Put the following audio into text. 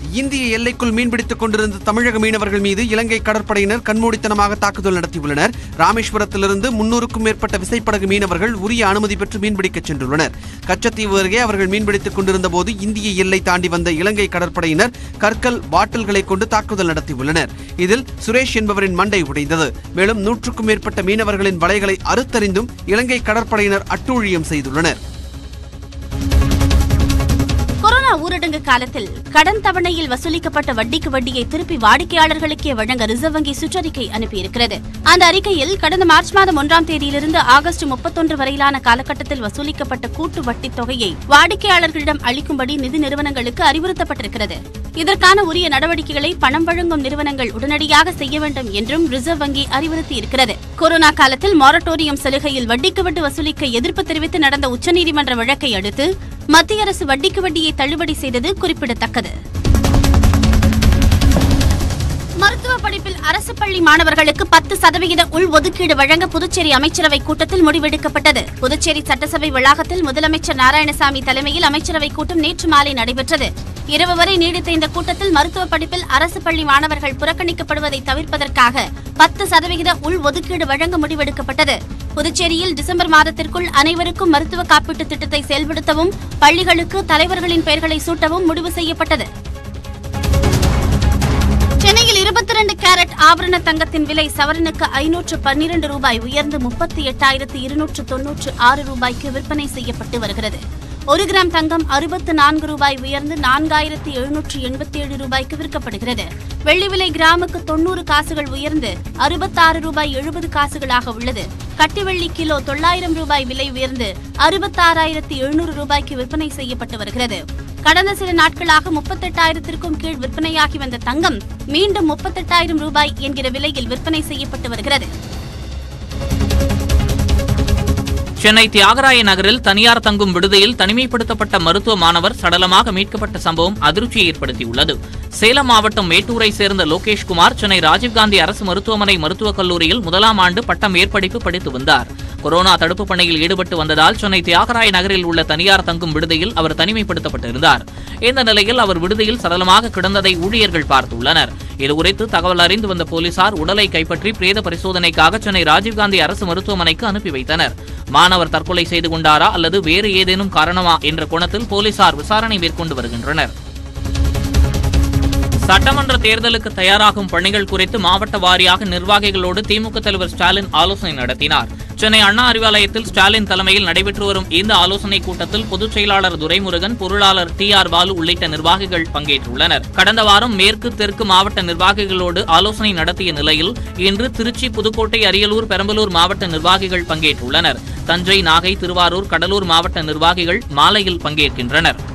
இந்திய எல்லைக்குள் மீன்பிடித்துக் கொண்டிருந்த தமிழக மீனவர்கள் மீது இலங்கை கடற்படையினர் கண்மூடித்தனமாக தாக்குதல் நடத்தியுள்ளனர் ராமேஸ்வரத்திலிருந்து முன்னூறுக்கும் மேற்பட்ட விசைப்படகு மீனவர்கள் உரிய அனுமதி பெற்று மீன்பிடிக்கச் சென்றுள்ளனர் கச்சத்தீவு அருகே அவர்கள் மீன்பிடித்துக் கொண்டிருந்த போது இந்திய எல்லை தாண்டி வந்த இலங்கை கடற்படையினர் கற்கள் பாட்டில்களை கொண்டு தாக்குதல் நடத்தியுள்ளனர் இதில் சுரேஷ் என்பவரின் மண்டை உடைந்தது மேலும் நூற்றுக்கும் மேற்பட்ட மீனவர்களின் வலைகளை அறுத்தறிந்தும் இலங்கை கடற்படையினர் அட்டூழியம் செய்துள்ளனர் கொரோனா ஊரடங்கு காலத்தில் கடன் தவணையில் வசூலிக்கப்பட்ட வட்டிக்கு வட்டியை திருப்பி வாடிக்கையாளர்களுக்கே வழங்க ரிசர்வ் வங்கி சுற்றறிக்கை அனுப்பியிருக்கிறது அந்த அறிக்கையில் கடந்த மார்ச் மாதம் ஒன்றாம் தேதியிலிருந்து ஆகஸ்ட் முப்பத்தொன்று வரையிலான காலகட்டத்தில் வசூலிக்கப்பட்ட கூட்டு வட்டித் தொகையை வாடிக்கையாளர்களிடம் அளிக்கும்படி நிதி நிறுவனங்களுக்கு அறிவுறுத்தப்பட்டிருக்கிறது இதற்கான உரிய நடவடிக்கைகளை பணம் வழங்கும் நிறுவனங்கள் உடனடியாக செய்ய வேண்டும் என்றும் ரிசர்வ் வங்கி அறிவுறுத்தியிருக்கிறது கொரோனா காலத்தில் மொரட்டோரியம் சலுகையில் வட்டிக்கு வட்டி வசூலிக்க எதிர்ப்பு தெரிவித்து நடந்த உச்சநீதிமன்ற வழக்கை அடுத்து மத்திய அரசு வட்டிக்கு வட்டியை தள்ளுபடி செய்தது குறிப்பிடத்தக்கது மருத்துவ படிப்பில் அரசு பள்ளி மாணவர்களுக்கு பத்து சதவிகித உள்ஒதுக்கீடு வழங்க புதுச்சேரி அமைச்சரவை கூட்டத்தில் முடிவெடுக்கப்பட்டது புதுச்சேரி சட்டசபை வளாகத்தில் முதலமைச்சர் நாராயணசாமி தலைமையில் அமைச்சரவை கூட்டம் நேற்று மாலை நடைபெற்றது இரவு வரை நீடித்த இந்த கூட்டத்தில் மருத்துவ படிப்பில் அரசு பள்ளி மாணவர்கள் புறக்கணிக்கப்படுவதை தவிர்ப்பதற்காக பத்து சதவிகித உள்ஒதுக்கீடு வழங்க முடிவெடுக்கப்பட்டது புதுச்சேரியில் டிசம்பர் மாதத்திற்குள் அனைவருக்கும் மருத்துவ காப்பீட்டு திட்டத்தை செயல்படுத்தவும் பள்ளிகளுக்கு தலைவர்களின் பெயர்களை சூட்டவும் முடிவு செய்யப்பட்டது சென்னையில் இருபத்தி ரெண்டு கேரட் ஆபரண தங்கத்தின் விலை சவரனுக்கு ஐநூற்று பன்னிரண்டு ரூபாய் உயர்ந்து முப்பத்தி எட்டாயிரத்து இருநூற்று தொன்னூற்று ஆறு ரூபாய்க்கு விற்பனை செய்யப்பட்டு வருகிறது ஒரு கிராம் தங்கம் அறுபத்து நான்கு ரூபாய் உயர்ந்து நான்காயிரத்து எழுநூற்று எண்பத்தி ஏழு ரூபாய்க்கு விற்கப்படுகிறது வெள்ளி விலை கிராமுக்கு தொன்னூறு காசுகள் உயர்ந்து அறுபத்தாறு ரூபாய் எழுபது காசுகளாக உள்ளது கட்டி வெள்ளி கிலோ தொள்ளாயிரம் ரூபாய் விலை உயர்ந்து அறுபத்தாறாயிரத்து எழுநூறு ரூபாய்க்கு விற்பனை செய்யப்பட்டு வருகிறது கடந்த சில நாட்களாக முப்பத்தெட்டாயிரத்திற்கும் கீழ் விற்பனையாகி வந்த தங்கம் மீண்டும் முப்பத்தெட்டாயிரம் ரூபாய் என்கிற விலையில் விற்பனை செய்யப்பட்டு வருகிறது சென்னை தியாகராய நகரில் தனியார் தங்கும் விடுதியில் தனிமைப்படுத்தப்பட்ட மருத்துவ மாணவர் சடலமாக மீட்கப்பட்ட சம்பவம் அதிர்ச்சியை ஏற்படுத்தியுள்ளது சேலம் மாவட்டம் மேட்டூரை சேர்ந்த லோகேஷ்குமார் சென்னை ராஜீவ்காந்தி அரசு மருத்துவமனை மருத்துவக் கல்லூரியில் முதலாம் ஆண்டு பட்ட மேற்படிப்பு படித்து வந்தார் கொரோனா தடுப்புப் பணியில் ஈடுபட்டு வந்ததால் சென்னை தியாகராய நகரில் உள்ள தனியார் தங்கும் விடுதியில் அவர் தனிமைப்படுத்தப்பட்டிருந்தார் இந்த நிலையில் அவர் விடுதியில் சடலமாக கிடந்ததை ஊழியர்கள் பார்த்துள்ளனர் இதுகுறித்து தகவல் அறிந்து வந்த போலீசார் உடலை கைப்பற்றி பிரேத பரிசோதனைக்காக சென்னை ராஜீவ்காந்தி அரசு மருத்துவமனைக்கு அனுப்பி வைத்தனர் மாணவர் தற்கொலை செய்து கொண்டாரா அல்லது வேறு ஏதேனும் காரணமா என்ற கோணத்தில் போலீசார் விசாரணை மேற்கொண்டு வருகின்றனர் சட்டமன்ற தேர்தலுக்கு தயாராகும் பணிகள் குறித்து மாவட்ட வாரியாக நிர்வாகிகளோடு திமுக தலைவர் ஸ்டாலின் ஆலோசனை நடத்தினார் சென்னை அண்ணா அறிவாலயத்தில் ஸ்டாலின் தலைமையில் நடைபெற்று வரும் இந்த ஆலோசனைக் கூட்டத்தில் பொதுச் செயலாளர் துரைமுருகன் பொருளாளர் டி ஆர் பாலு உள்ளிட்ட நிர்வாகிகள் பங்கேற்றுள்ளனர் கடந்த வாரம் மேற்கு தெற்கு மாவட்ட நிர்வாகிகளோடு ஆலோசனை நடத்திய நிலையில் இன்று திருச்சி புதுக்கோட்டை அரியலூர் பெரம்பலூர் மாவட்ட நிர்வாகிகள் பங்கேற்றுள்ளனர் தஞ்சை நாகை திருவாரூர் கடலூர் மாவட்ட நிர்வாகிகள் மாலையில் பங்கேற்கின்றனர்